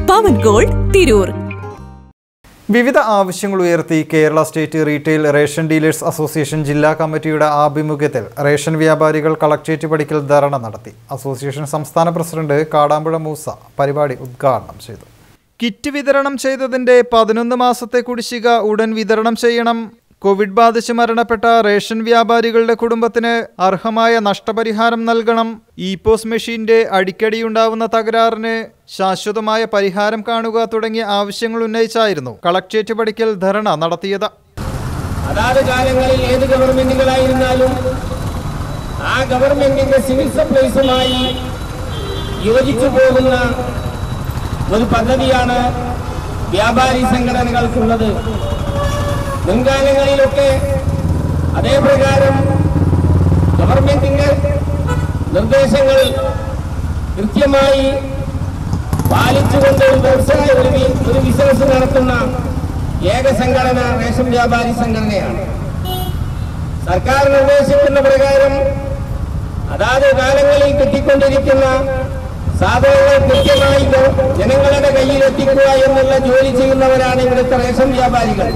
പവൻ gold Tirur വിവിധ ആവശ്യങ്ങൾ ഉയർത്തി Kerala state retail ration dealers association ജില്ലാ കമ്മിറ്റിയുടെ ആഭിമുഖ്യത്തിൽ റേഷൻ വ്യാപാരികൾ കളക്ട്രേറ്റ് പടിക്കൽ ധർണ നടത്തി അസോസിയേഷൻ സംസ്ഥാന പ്രസിഡന്റ് കാടാമ്പുഴ മൂസ പരിപാടി ഉദ്ഘാടനം ചെയ്തു കിറ്റ് വിതരണം ചെയ്തതിന്റെ പതിനൊന്ന് മാസത്തെ കുടിശ്ശിക ഉടൻ വിതരണം ചെയ്യണം കോവിഡ് ബാധിച്ച് മരണപ്പെട്ട റേഷൻ വ്യാപാരികളുടെ കുടുംബത്തിന് അർഹമായ നഷ്ടപരിഹാരം നൽകണം ഇ പോസ് മെഷീന്റെ അടിക്കടിയുണ്ടാവുന്ന തകരാറിന് ശാശ്വതമായ പരിഹാരം കാണുക തുടങ്ങിയ ആവശ്യങ്ങൾ ഉന്നയിച്ചായിരുന്നു കളക്ട്രേറ്റ് പടിക്കൽ ധർണ നടത്തിയത് അതാത് കാലങ്ങളിൽ ഏത് ഗവൺമെന്റുകളായിരുന്നാലും ആ ഗവൺമെന്റിന്റെ സിവിൽ സപ്ലൈസുമായി യോജിച്ചു പോകുന്ന ഒരു പദ്ധതിയാണ് വ്യാപാരി സംഘടനകൾക്കുള്ളത് മുൻകാലങ്ങളിലൊക്കെ അതേ പ്രകാരം ഗവൺമെന്റിന്റെ നിർദ്ദേശങ്ങൾ കൃത്യമായി പാലിച്ചുകൊണ്ട് ഒരു വ്യവസായ ഒരു ബി- ഒരു ബിസിനസ് നടത്തുന്ന ഏക സംഘടന റേഷൻ വ്യാപാരി സംഘടനയാണ് സർക്കാർ നിർദ്ദേശിക്കുന്ന പ്രകാരം അതാത് കാലങ്ങളിൽ കിട്ടിക്കൊണ്ടിരിക്കുന്ന സാധനങ്ങൾ കൃത്യമായി ഗ- ജനങ്ങളുടെ കയ്യിൽ എത്തിക്കുക എന്നുള്ള ജോലി ചെയ്യുന്നവരാണ് ഇവിടുത്തെ റേഷൻ വ്യാപാരികൾ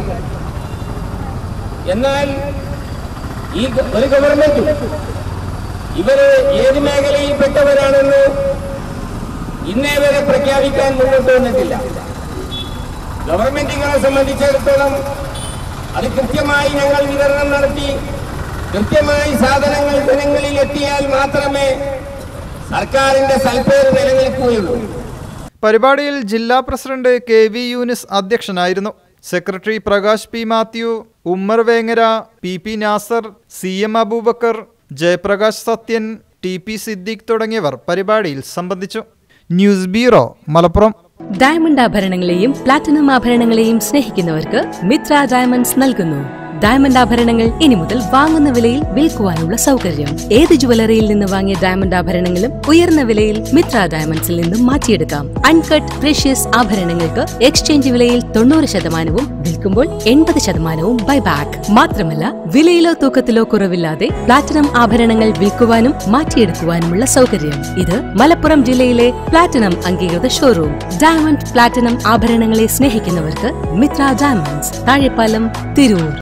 എന്നാൽ ഈ ഗ- ഒരു ഗവൺമെന്റും ഇവര് ഏത് മേഖലയിൽപ്പെട്ടവരാണെന്ന് ഇന്നേ വരെ പ്രഖ്യാപിക്കാൻ മുന്നോട്ട് വന്നിട്ടില്ല ഗവൺമെന്റുകളെ സംബന്ധിച്ചിടത്തോളം അത് കൃത്യമായി ഞങ്ങൾ വിതരണം നടത്തി കൃത്യമായി സാധനങ്ങൾ ജനങ്ങളിൽ എത്തിയാൽ മാത്രമേ സർക്കാരിന്റെ സൽപ്പേര് നിലനിൽക്കുകയുള്ളൂ പരിപാടിയിൽ ജില്ലാ പ്രസിഡന്റ് കെ വി യൂനിസ് അധ്യക്ഷനായിരുന്നു secretary Prakash P Mathew Ummer Vengara P P Nasar C M Abubacker Jayaprakash Sathyan T P Siddique തുടങ്ങിയവർ പരിപാടിയിൽ സംബന്ധിച്ചു ന്യൂസ് ബ്യൂറോ മലപ്പുറം ഡയമണ്ട് ആഭരണങ്ങളെയും പ്ലാറ്റിനം ആഭരണങ്ങളെയും സ്നേഹിക്കുന്നവർക്ക് മിത്ര ഡയമണ്ട്സ് നൽകുന്നു ഡയമണ്ട് ആഭരണങ്ങൾ ഇനി മുതൽ വാങ്ങുന്ന വിലയിൽ വിൽക്കുവാനുള്ള സൗകര്യം ഏത് ജുവലറിയിൽ നിന്ന് വാങ്ങിയ ഡയമണ്ട് ആഭരണങ്ങളും ഉയർന്ന വിലയിൽ മിത്ര ഡയമണ്ട്സിൽ നിന്നും മാറ്റിയെടുക്കാം അൺകട്ട് പ്രഷ്യസ് ആഭരണങ്ങൾക്ക് എക്സ്ചേഞ്ച് വിലയിൽ തൊണ്ണൂറ് ശതമാനവും വിൽക്കുമ്പോൾ എൺപത് ശതമാനവും ബൈബാക്ക് മാത്രമല്ല വിലയിലോ തൂക്കത്തിലോ കുറവില്ലാതെ പ്ലാറ്റിനം ആഭരണങ്ങൾ വിൽക്കുവാനും മാറ്റിയെടുക്കുവാനുമുള്ള സൗകര്യം ഇത് മലപ്പുറം ജില്ലയിലെ പ്ലാറ്റിനം അംഗീകൃത ഷോറൂം ഡയമണ്ട് പ്ലാറ്റിനം ആഭരണങ്ങളെ സ്നേഹിക്കുന്നവർക്ക് മിത്ര ഡയമണ്ട്സ് താഴെപ്പാലം തിരൂർ